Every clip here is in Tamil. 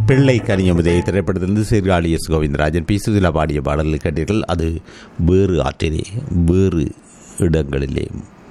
பிள்ளை கனியமுதே திரைப்படத்திலிருந்து சீர்காழி எஸ் கோவிந்தராஜன் பி சுதிலா பாடிய பாடல்கள் கேட்டீர்கள் அது வேறு ஆற்றிலே வேறு இடங்களிலே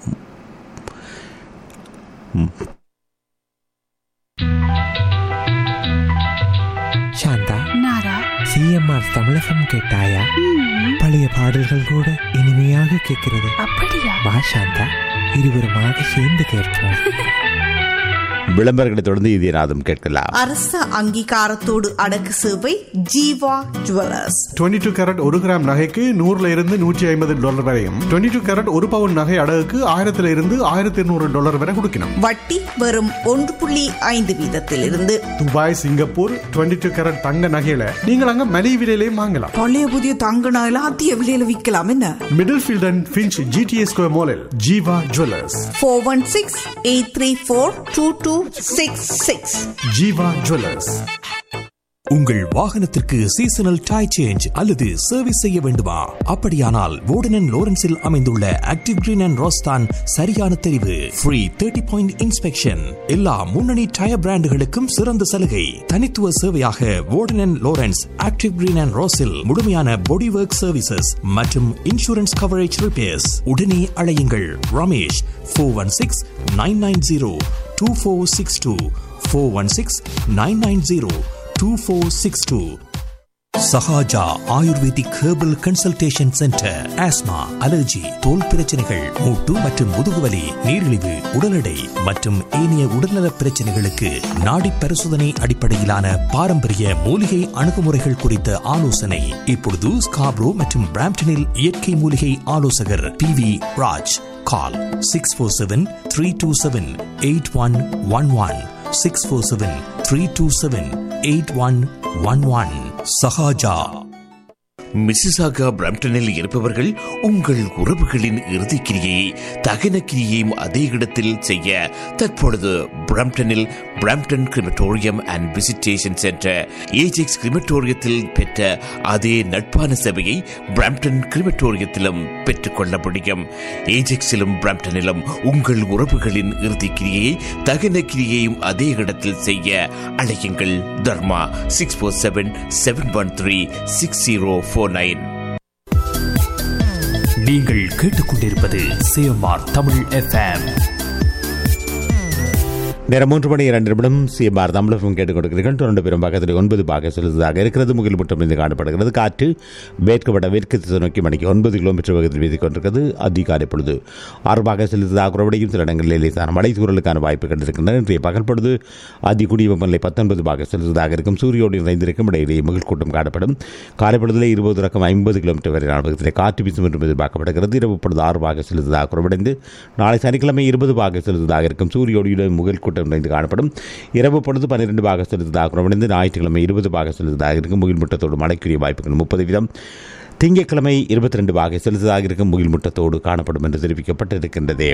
சாந்தா நாரா சிஎம்ஆர் தமிழகம் கேட்டாயா பழைய பாடல்கள் கூட இனிமையாக கேட்கிறது அப்படியா வா சாந்தா இருவருமாக சேர்ந்து கேட்போம் விளம்பரங்களை தொடர்ந்து இதயநாதம் கேட்கலாம் அரச அங்கீகாரத்தோடு அடக்கு சேவை ஜீவா ஜுவல்லர்ஸ் 22 டூ கேரட் ஒரு கிராம் நகைக்கு நூறுல இருந்து நூற்றி ஐம்பது டாலர் வரையும் 22 டூ கேரட் ஒரு பவுன் நகை அடகுக்கு ஆயிரத்துல இருந்து ஆயிரத்தி இருநூறு டாலர் வரை கொடுக்கணும் வட்டி வெறும் ஒன்று புள்ளி ஐந்து வீதத்திலிருந்து துபாய் சிங்கப்பூர் 22 டூ கேரட் தங்க நகையில நீங்கள் அங்க மலிவு விலையிலையும் வாங்கலாம் பழைய புதிய தங்க நகையில அதிக விலையில விற்கலாம் என்ன Middlefield and Finch GTS square மாலில் Jeeva jewellers four one six eight three four two two six six Jeeva jewellers உங்கள் வாகனத்திற்கு சீசனல் டை சேஞ்ச் அல்லது சர்வீஸ் செய்ய வேண்டுமா அப்படியானால் வோர்டன் லோரன்ஸில் அமைந்துள்ள ஆக்டிவ் கிரீன் அண்ட் ரோஸ்தான் சரியான தெரிவு ஃப்ரீ தேர்ட்டி பாயிண்ட் இன்ஸ்பெக்ஷன் எல்லா முன்னணி டயர் பிராண்டுகளுக்கும் சிறந்த சலுகை தனித்துவ சேவையாக Wharton Lawrence active green and ரோஸில் முழுமையான பாடி ஒர்க் சர்வீசஸ் மற்றும் இன்சூரன்ஸ் கவரேஜ் ரிப்பேர்ஸ் உடனே அழையுங்கள் Ramesh four one six nine nine zero two four six two four one six nine nine zero 2462. Sahaja ayurvedic herbal consultation centre asthma allergy தோல் பிரச்சனைகள் மூட்டு மற்றும் முதுகுவலி நீரிழிவு உடல் எடை மற்றும் ஏனைய உடல்நல பிரச்சனைகளுக்கு நாடி பரிசோதனை அடிப்படையிலான பாரம்பரிய மூலிகை அணுகுமுறைகள் குறித்த ஆலோசனை இப்பொழுது ஸ்காப்ரோ மற்றும் பிராம்டனில் இயற்கை மூலிகை ஆலோசகர் B V Raj call six four seven three two seven eight one one one six four seven three two seven eight one one one Sahaja Mississauga பிரம்டனில் இருப்பவர்கள் உங்கள் உறவுகளின் இறுதிக்கிரியை தகன கிரியையும் அதே இடத்தில் செய்ய தற்பொழுது பிரம்டனில் Brampton crematorium and visitation centre Ajax கிரிமட்டோரியத்தில் பெற்ற அதே நட்பான சேவையை பிரம்டன் கிரிமட்டோரியத்திலும் பெற்றுக்கொள்ள முடியும் ஏஜெக்ஸிலும் பிரம்டனிலும் உங்கள் உறவுகளின் இறுதிக்கிரியை தகன கிரியையும் அதே இடத்தில் செய்ய அழையுங்கள் Dharma six four seven seven one three six zero four nine நீங்கள் கேட்டுக்கொண்டிருப்பது சிஎம்ஆர் தமிழ் எஃப்எம் நேரம் மூன்று மணி இரண்டு நிமிடம் சிஎம்ஆர் தமிழகம் கேட்டுக் கொடுக்கிறீர்கள் தொடர்ந்து பெரும் பக்கத்தில் ஒன்பது பாக செலுத்ததாக இருக்கிறது முகில் முட்டம் இருந்து காணப்படுகிறது காற்று வேட்கப்பட வேட்கை திசை நோக்கி மணிக்கு ஒன்பது கிலோமீட்டர் வேகத்தில் வீசிக் கொண்டிருக்கிறது அதிகாலை பொழுது ஆறு பாக செலுத்ததாக குறைவடையும் சில இடங்களில் லேசான மழை தூரலுக்கான வாய்ப்பு கண்டிருக்கின்றன இன்றைய பகல் பொழுது அதி குடிய வெப்பநிலை பத்தொன்பது பாக செலுத்ததாக இருக்கும் சூரியோடு இணைந்திருக்கும் இடையிலேயே முகில் கூட்டம் காணப்படும் காலை பொழுதில் இருபது ரக்கம் ஐம்பது கிலோமீட்டர் வரையிலான வேகத்தில் காற்று வீசும் என்று எதிர்பார்க்கப்படுகிறது இரவு பொழுது ஆறு பாக செலுத்ததாக குறைவடைந்து நாளை சனிக்கிழமை இருபது பாக செலுத்ததாக இருக்கும் சூரியோடு முகில் கூட்டம் நிறைந்து காணப்படும் இரவு பொழுது பன்னிரண்டு பாக செலுத்ததாக குறைவடைந்து ஞாயிற்றுக்கிழமை இருபது பாக செலுத்ததாக இருக்கும் முகில் முட்டத்தோடு மழைக்குரிய வாய்ப்புகள் முப்பது வீதம் திங்கட்கிழமை இருபத்தி ரெண்டு பாக செலுத்ததாக இருக்கும் முகில் முட்டத்தோடு காணப்படும் என்று தெரிவிக்கப்பட்டிருக்கின்றது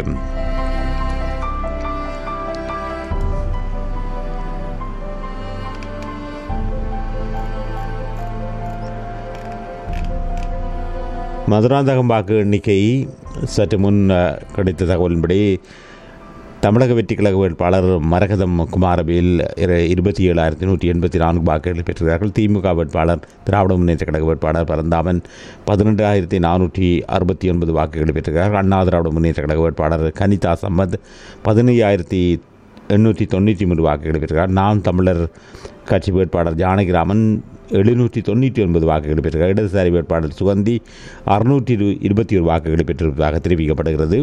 மதுராந்தகம் வாக்கு எண்ணிக்கை சற்று முன் அஹ், கிடைத்த தகவலின்படி தமிழக வெற்றி கழக வேட்பாளர் மரகதம் குமாரவேல் இரு- இருபத்தி ஏழாயிரத்தி நூற்றி எண்பத்தி நான்கு வாக்குகளை பெற்றிருக்கிறார்கள் திமுக வேட்பாளர் திராவிட முன்னேற்ற கழக வேட்பாளர் பரந்தாமன் பதினெண்டாயிரத்தி நானூற்றி அறுபத்தி ஒன்பது வாக்குகளை பெற்றிருக்கிறார்கள் அண்ணா திராவிட முன்னேற்ற கழக வேட்பாளர் கனிதா சம்மத் பதினையாயிரத்தி எண்ணூற்றி தொண்ணூற்றி மூன்று வாக்குகளை பெற்றிருக்கிறார் நாம் தமிழர் கட்சி வேட்பாளர் ஜானகிராமன் எழுநூற்றி தொண்ணூற்றி ஒன்பது வாக்குகளை பெற்றிருக்கிறார் இடதுசாரி வேட்பாளர் சுகந்தி அறுநூற்றி இரு இருபத்தி ஒரு வாக்குகளை பெற்றிருப்பதாக தெரிவிக்கப்படுகிறது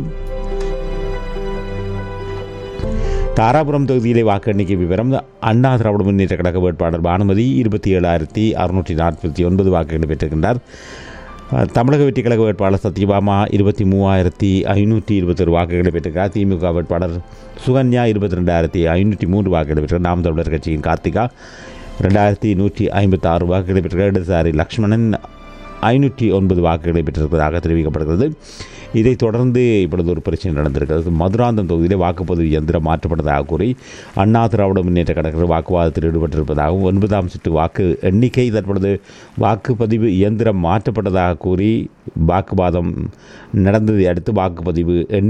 தாராபுரம் தொகுதியிலே வாக்கு எண்ணிக்கை விவரம் அண்ணா திராவிட முன்னேற்ற கழக வேட்பாளர் பானுமதி இருபத்தி ஏழாயிரத்தி அறுநூற்றி நாற்பத்தி ஒன்பது வாக்குகளை பெற்றிருக்கின்றார் அஹ், தமிழக வெற்றி கழக வேட்பாளர் சத்யபாமா இருபத்தி மூவாயிரத்தி ஐநூற்றி இருபத்தொரு வாக்குகளை பெற்றிருக்கிறார் திமுக வேட்பாளர் சுகன்யா இருபத்தி ரெண்டாயிரத்தி ஐநூற்றி மூன்று வாக்குகளை பெற்றார் நாம் தமிழர் கட்சியின் கார்த்திகா ரெண்டாயிரத்தி நூற்றி ஐம்பத்தி ஆறு வாக்குகளை பெற்றார் இடதுசாரி லக்ஷ்மணன் ஐநூற்றி ஒன்பது வாக்குகளை பெற்றிருப்பதாக தெரிவிக்கப்படுகிறது இதைத் தொடர்ந்து இப்பொழுது ஒரு பிரச்சனை நடந்திருக்கிறது மதுராந்தகம் தொகுதியிலே வாக்குப்பதிவு இயந்திரம் மாற்றப்பட்டதாக கூறி அண்ணா திராவிட முன்னேற்ற கழகங்கள் வாக்குவாதத்தில் ஈடுபட்டிருப்பதாகவும் ஒன்பதாம் சுற்று வாக்கு எண்ணிக்கை தற்பொழுது வாக்குப்பதிவு இயந்திரம் மாற்றப்பட்டதாக கூறி வாக்குவாதம் நடந்ததை அடுத்து வாக்குப்பதிவு எண்ணி